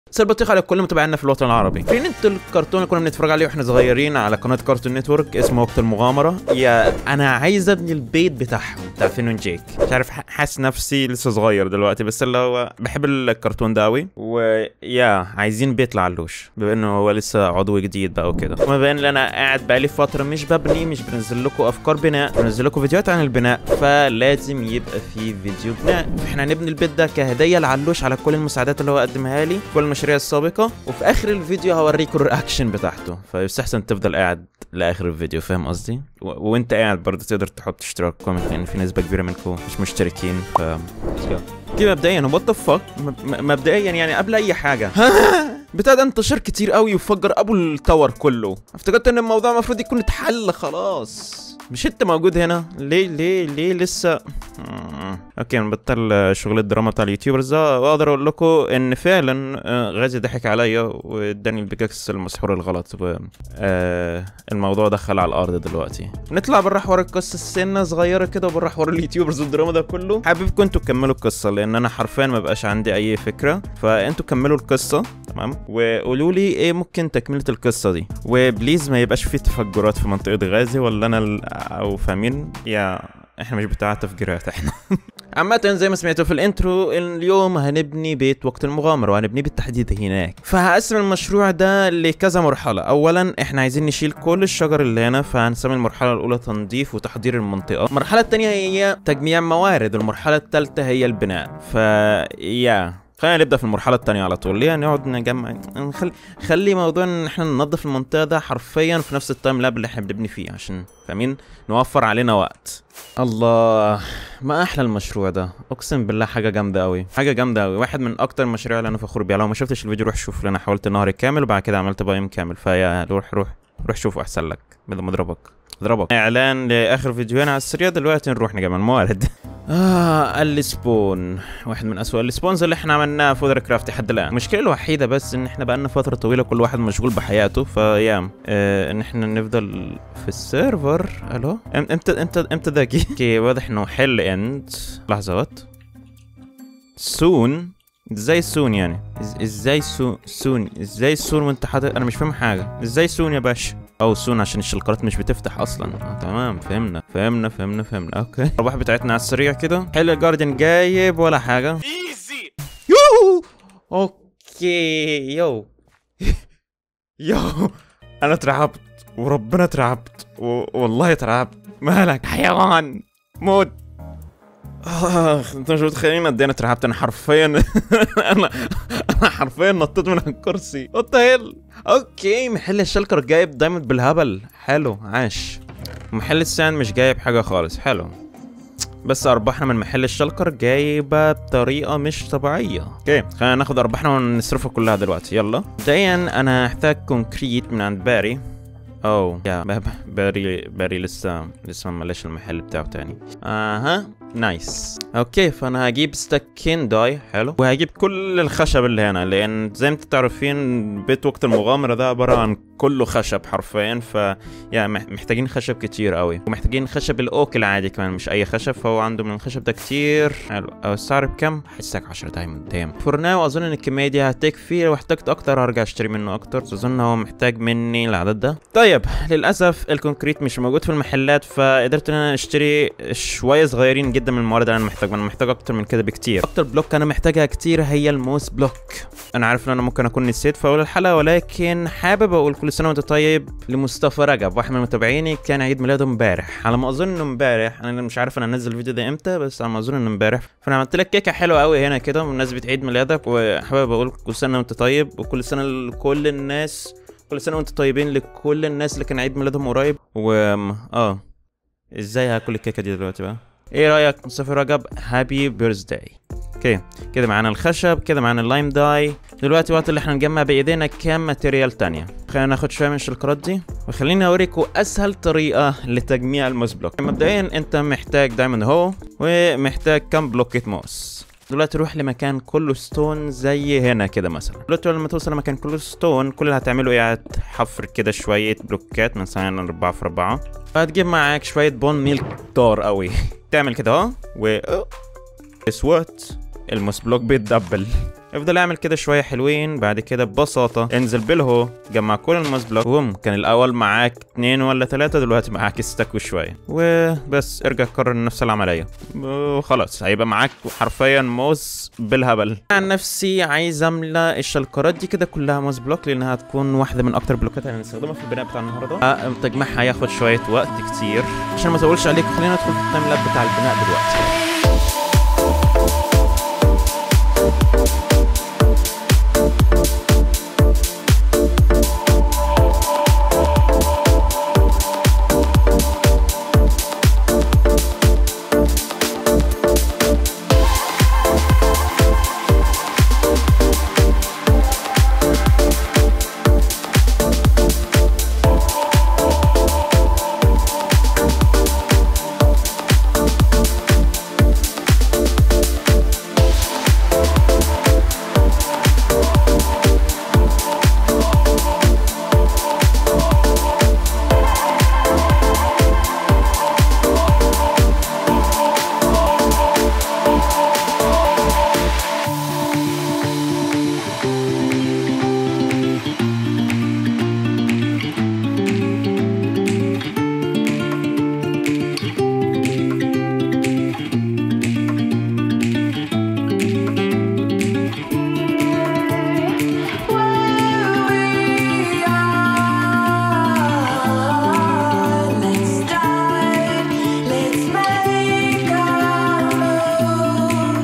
مساء البطيخ على كل متابعينا في الوطن العربي فين انت الكرتون اللي كنا بنتفرج عليه واحنا صغيرين على قناه كارتون نتورك اسمه وقت المغامره يا انا عايز ابني البيت بتاعهم بتاع فين وجيك مش عارف ح- حاسس نفسي لسه صغير دلوقتي بس اللي هو بحب الكرتون ده قوي ويا عايزين بيت لعلوش بما انه هو لسه عضو جديد بقى وكده وما بين ان انا قاعد بقالي فتره مش ببني مش بنزل لكم افكار بناء بنزل لكم فيديوهات عن البناء فلازم يبقى في فيديو بناء احنا هنبني البيت ده كهديه لعلوش على كل المساعدات اللي هو قدمها لي كل المشاريع السابقه وفي اخر الفيديو هوريكم الرياكشن بتاعته فيستحسن تفضل قاعد لاخر الفيديو فاهم قصدي و- وانت قاعد برضه تقدر تحط اشتراك كومنت لان في نسبه كبيره منكم مش مشتركين ف let's go. كده مبدئيا وات ذا فاك مبدئيا يعني قبل اي حاجه بتاع ده انتشر كتير قوي وفجر ابو التور كله افتكرت ان الموضوع المفروض يكون اتحل خلاص مش انت موجود هنا ليه ليه ليه لسه مم. اوكي نبطل شغل الدراما بتاع اليوتيوبرز ده واقدر اقول لكم ان فعلا آه، غازي ضحك عليا واداني البيكاكس المسحور الغلط و آه، الموضوع دخل على الارض دلوقتي نطلع بره حوار القصه السنه صغيره كده وبره حوار اليوتيوبرز والدراما ده كله حاببكم انتوا تكملوا القصه لان انا حرفيا ما بقاش عندي اي فكره فانتوا كملوا القصه تمام وقولوا لي ايه ممكن تكمله القصه دي وبليز ما يبقاش في تفجرات في منطقه غازي ولا انا ال- او فاهمين يا احنا مش بتاع تفجيرات احنا عامة زي ما سمعتوا في الانترو اليوم هنبني بيت وقت المغامرة وهنبنيه بالتحديد هناك فهقسم المشروع ده لكذا مرحلة اولا احنا عايزين نشيل كل الشجر اللي هنا فهنسمي المرحلة الاولى تنظيف وتحضير المنطقة المرحلة التانية هي تجميع موارد والمرحلة التالتة هي البناء ف يا خلينا نبدا في المرحله الثانيه على طول ليه نقعد نجمع نخلي خلي موضوع ان احنا ننظف المنطقه ده حرفيا في نفس التايم لاب اللي احنا بنبني فيه عشان فاهمين نوفر علينا وقت الله ما احلى المشروع ده اقسم بالله حاجه جامده قوي حاجه جامده قوي واحد من اكتر المشاريع اللي انا فخور بيها لو ما شفتش الفيديو روح شوف لان انا حاولت النهر كامل وبعد كده عملت بايم كامل فيا روح روح روح شوف احسن لك بدل ما اضربك اضربك اعلان لاخر فيديوهين على السريع دلوقتي نروح نجمع الموارد آه السبون واحد من أسوأ السبونز اللي احنا عملناه في كرافت لحد الآن المشكلة الوحيدة بس إن احنا بقالنا فترة طويلة كل واحد مشغول بحياته فيا آه إن احنا نفضل في السيرفر ألو إم- امتى امتى امتى ده جه؟ اوكي واضح إنه حل اند لحظة وات سون ازاي سون يعني إز- ازاي سون سون ازاي سون وانت حاطط انا مش فاهم حاجه ازاي سون يا باشا او سون عشان الشلقرات مش بتفتح اصلا آه تمام فهمنا فهمنا فهمنا فهمنا اوكي الارباح بتاعتنا على السريع كده حلو الجاردن جايب ولا حاجه ايزي يو اوكي يو يو انا اترعبت وربنا اترعبت و... والله اترعبت مالك حيوان موت اخ انت مش متخيلين قد ايه انا اترعبت انا حرفيا انا انا حرفيا نطيت من الكرسي وات هيل اوكي محل الشلكر جايب دايموند بالهبل حلو عاش محل السان مش جايب حاجه خالص حلو بس ارباحنا من محل الشلكر جايبه بطريقه مش طبيعيه اوكي خلينا ناخد ارباحنا ونصرفها كلها دلوقتي يلا مبدئيا انا هحتاج كونكريت من عند باري اوه يا ب- ب- باري باري لسه لسه ما ملاش المحل بتاعه تاني اها نايس اوكي فانا هجيب ستاكين داي حلو وهجيب كل الخشب اللي هنا لان زي ما انتم تعرفين بيت وقت المغامره ده عباره عن كله خشب حرفيا ف يعني مح- محتاجين خشب كتير قوي ومحتاجين خشب الاوك العادي كمان مش اي خشب فهو عنده من الخشب ده كتير حلو أو السعر بكام حسك 10 دايموند دايم فور ناو اظن ان الكميه دي هتكفي لو احتجت اكتر هرجع اشتري منه اكتر بس اظن هو محتاج مني العدد ده طيب للاسف الكونكريت مش موجود في المحلات فقدرت ان انا اشتري شويه صغيرين جدا من الموارد اللي انا محتاج انا محتاج اكتر من كده بكتير اكتر بلوك انا محتاجها كتير هي الموس بلوك انا عارف ان انا ممكن اكون نسيت في اول الحلقه ولكن حابب اقول كل سنه وانت طيب لمصطفى رجب واحد من متابعيني كان عيد ميلاده امبارح على ما اظن انه امبارح انا مش عارف انا انزل الفيديو ده امتى بس على ما اظن انه امبارح فانا عملت لك كيكه حلوه قوي هنا كده بمناسبه عيد ميلادك وحابب اقول كل سنه وانت طيب وكل سنه لكل الناس كل سنه وانتم طيبين لكل الناس اللي كان عيد ميلادهم قريب و اه ازاي هاكل الكيكه دي دلوقتي بقى ايه رايك مصطفى رجب هابي بيرثداي اوكي كده معانا الخشب كده معانا اللايم داي دلوقتي وقت اللي احنا نجمع بايدينا كام ماتيريال تانية خلينا ناخد شويه من الشلكرات دي وخليني اوريكم اسهل طريقه لتجميع الموس بلوك مبدئيا انت محتاج دايموند هو ومحتاج كام بلوكة موس دلوقتي روح لمكان كله ستون زي هنا كده مثلا دلوقتي لما توصل لمكان كله ستون كل اللي هتعمله ايه هتحفر كده شويه بلوكات مثلا أربعة في أربعة هتجيب معاك شويه بون ميل كتار قوي تعمل كده اهو و اسوات الموس بلوك بيتدبل افضل اعمل كده شويه حلوين بعد كده ببساطه انزل بالهو جمع كل الماس بلوك بوم كان الاول معاك اتنين ولا ثلاثه دلوقتي معاك استك وشويه وبس ارجع كرر نفس العمليه وخلاص هيبقى معاك حرفيا موس بالهبل عن نفسي عايز املى الشلكرات دي كده كلها موس بلوك لانها هتكون واحده من اكتر البلوكات اللي هنستخدمها في البناء بتاع النهارده آه، تجميعها هياخد شويه وقت كتير عشان ما اطولش عليك خلينا ندخل في التايم لاب بتاع البناء دلوقتي Let's start. Let's make a move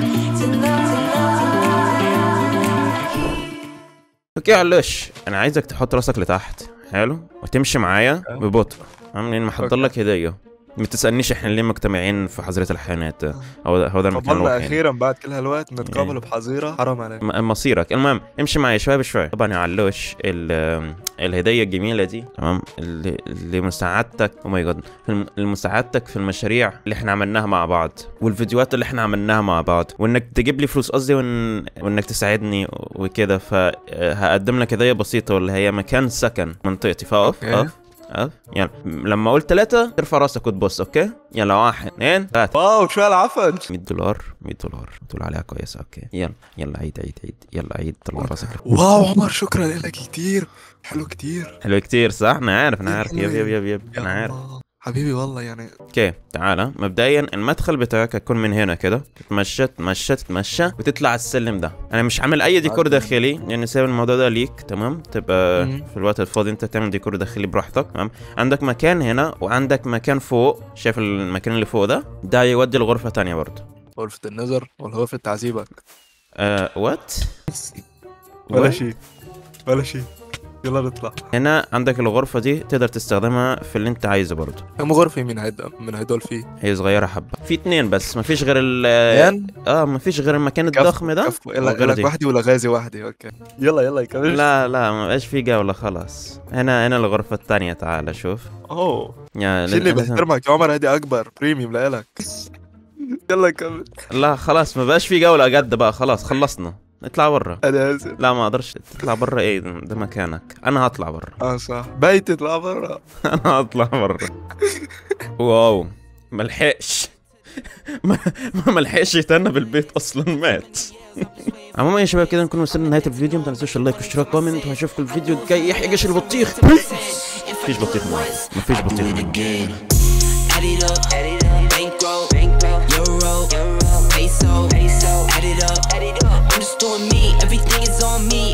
tonight. اوكي علوش انا عايزك تحط راسك لتحت حلو وتمشي معايا ببطء تمام لان محضر أوكي. لك هديه ما تسالنيش احنا ليه مجتمعين في حظيره الحيوانات هو ده هو ده المكان قبلنا الوحيد اخيرا بعد كل هالوقت نتقابل بحظيره حرام عليك م- مصيرك المهم امشي معايا شويه بشويه طبعا يا علوش ال- الهديه الجميله دي تمام اللي- لمساعدتك او ماي جاد لمساعدتك في المشاريع اللي احنا عملناها مع بعض والفيديوهات اللي احنا عملناها مع بعض وانك تجيب لي فلوس قصدي وإن... وانك تساعدني وكده فهقدم لك هديه بسيطه واللي هي مكان سكن منطقتي فاقف أوكي. اقف اقف يلا لما اقول ثلاثة ترفع راسك وتبص اوكي يلا واحد اثنين ثلاثة واو شو هالعفن 100 دولار 100 دولار تقول عليها كويسة اوكي يلا يلا عيد عيد عيد يلا عيد طلع راسك واو عمر شكرا لك كتير حلو كتير حلو كتير صح انا عارف انا كتير عارف يب يب يب يب يا انا عارف الله. حبيبي والله يعني اوكي تعالى مبدئيا المدخل بتاعك هيكون من هنا كده تتمشى تتمشى تتمشى وتطلع على السلم ده انا مش عامل اي ديكور أوكي. داخلي لان سايب الموضوع ده ليك تمام تبقى مم. في الوقت الفاضي انت تعمل ديكور داخلي براحتك تمام عندك مكان هنا وعندك مكان فوق شايف المكان اللي فوق ده ده يودي لغرفة تانية برضه غرفة النظر ولا غرفة تعذيبك آه وات ولا شيء ولا شيء يلا نطلع هنا عندك الغرفة دي تقدر تستخدمها في اللي انت عايزه برضه كم غرفة من هيدا من هدول فيه هي صغيرة حبة في اتنين بس مفيش غير ال اثنين اه مفيش غير المكان الضخم ده كفو وغير إلا دي. لك وحدة ولا غازي وحدة اوكي يلا يلا يكمل لا لا ما بقاش في جولة خلاص هنا هنا الغرفة التانية تعال شوف اوه يا شو اللي لل- بيحترمك يا عمر هدي اكبر بريميوم لإلك يلا كمل لا خلاص ما بقاش في جولة جد بقى خلاص خلصنا اطلع برا انا اسف لا ما اقدرش تطلع برا ايه ده ده مكانك انا هطلع برا اه صح بيتي اطلع برا انا هطلع برا واو ملحقش ما ما لحقش يتنى بالبيت اصلا مات عموما يا شباب كده نكون وصلنا لنهايه الفيديو ما تنسوش اللايك والاشتراك كومنت وهشوفكم الفيديو الجاي يحيى جيش البطيخ مفيش بطيخ النهارده مفيش بطيخ النهاردة. Add it up, add it up, bankroll, bankroll, euro, euro, peso, peso, add it up, add it up. I'm just doing me, everything is on me.